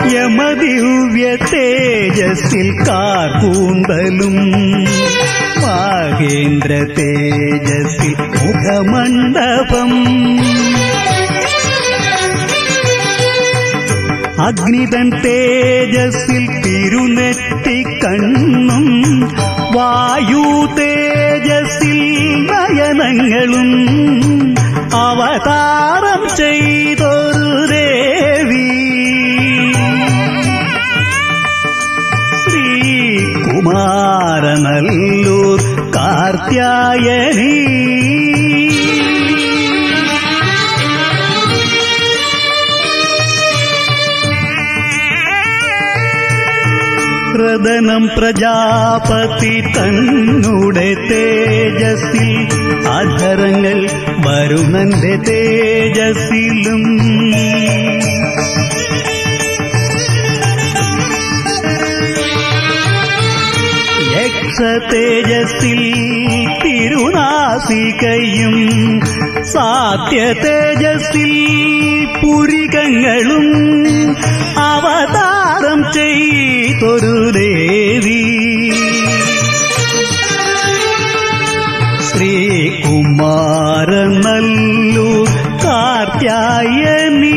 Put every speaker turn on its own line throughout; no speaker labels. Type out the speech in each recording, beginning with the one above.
യമദിവ്യ തേജസ്സിൽ കാർകൂന്തലും മാഹേന്ദ്ര തേജസ്സിൽ മുഖമണ്ഡപം അഗ്നിതൻ തേജസ്സിൽ തിരുനെറ്റി കണ്ണും വായു തേജസ്സിൽ നയനങ്ങളും അവതാരം ചെയ്തൊരു ദേവി ശ്രീകുമാരനല്ലൂർ കാർത്യായനീ പ്രദനം പ്രജാപതി തന്നുടെ തേജസ്സിൽ അധരങ്ങൾ വരുണന്റെ തേജസ്സിലും യക്ഷ തേജസ്സിൽ തിരുനാസികയും സാത്യ തേജസ്സിൽ പുരികങ്ങളും അവതാരം ചെയ്തൊരു ദേവി ശ്രീകുമാരനല്ലൂർ കാർത്യായനീ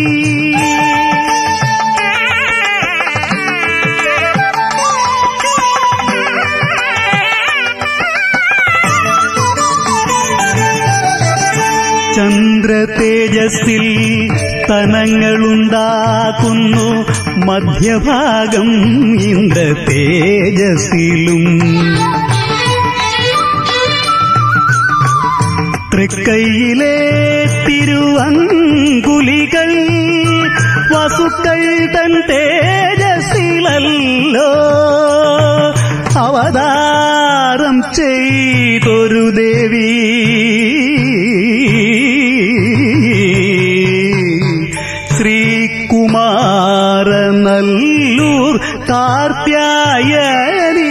ചന്ദ്ര തേജസ്സിൽ സ്തനങ്ങളുണ്ടാക്കുന്നു മധ്യഭാഗം ഇന്ദ്ര തേജസ്സിലും തൃക്കൈയിലെ തിരുവങ്കുലികൾ വസുക്കൾ തൻ തേജസ്സിലല്ലോ അവതാരം ചെയ്തൊരു ദേവി ശ്രീകുമാരനല്ലൂർ കാർത്യായനീ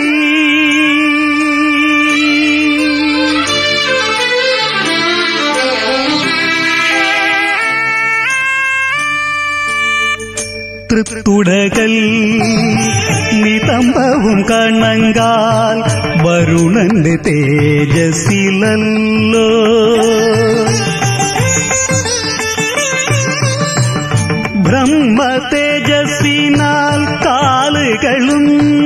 തൃത്തുടകൽ നിതംബവും കണ്ണങ്കാൽ വരുണന്റെ തേജസ്സിലല്ലോ ബ്രഹ്മ തേജസ്സിനാൽ കാലുകളും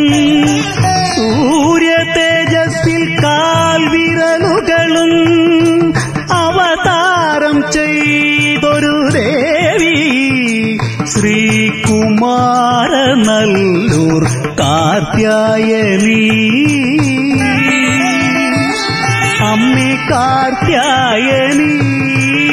സൂര്യ തേജസ്സിൽ കാൽ വിരലുകളും അവതാരം ചെയ്തൊരു ദേവി ശ്രീകുമാരനല്ലൂർ കാർത്യായനീ അമ്മി കാർത്യായനീ